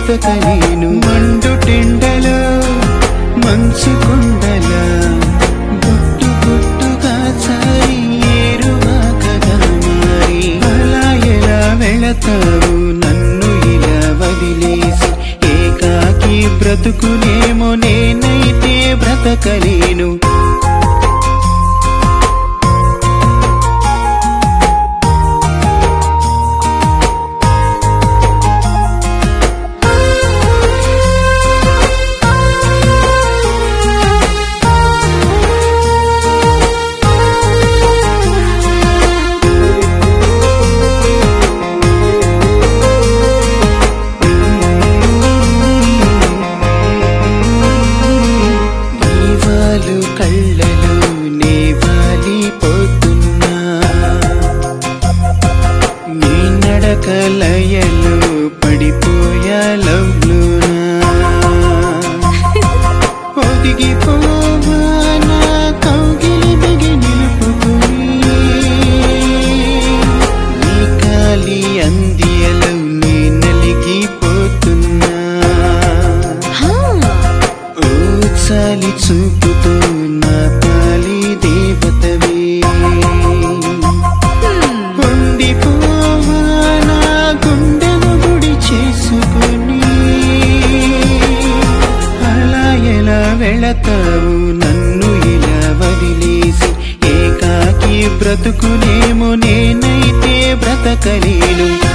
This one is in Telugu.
బ్రతకలేను మండు టెండలో మంచు కొండల గుట్టు గుట్టుగా సారి ఏరువాకగా మారి అలా ఎలా వెళతావు నన్ను ఇలా వదిలేసి ఏకాకి బ్రతుకునేమో నేనైతే బ్రతకలేను నీవాలు కళ్ళలు నేవాలిపోతున్నా నీ నడకలయలు పడిపోయా లవ్లునా ఒదిగిపోవా నా కౌగిలి బిగి నిలుపుకుని నీ కాలి అందియలు నీ నలిగిపోతున్నా ఊచాలి చూపుతూ నా పాలి దేవతవే ఉండిపోవా నా గుండెను గుడి చేసుకుని అలా ఎలా వెళతావు నన్ను ఇలా వదిలేసి ఏకాకి బ్రతుకునేమో నేనైతే బ్రతకలేను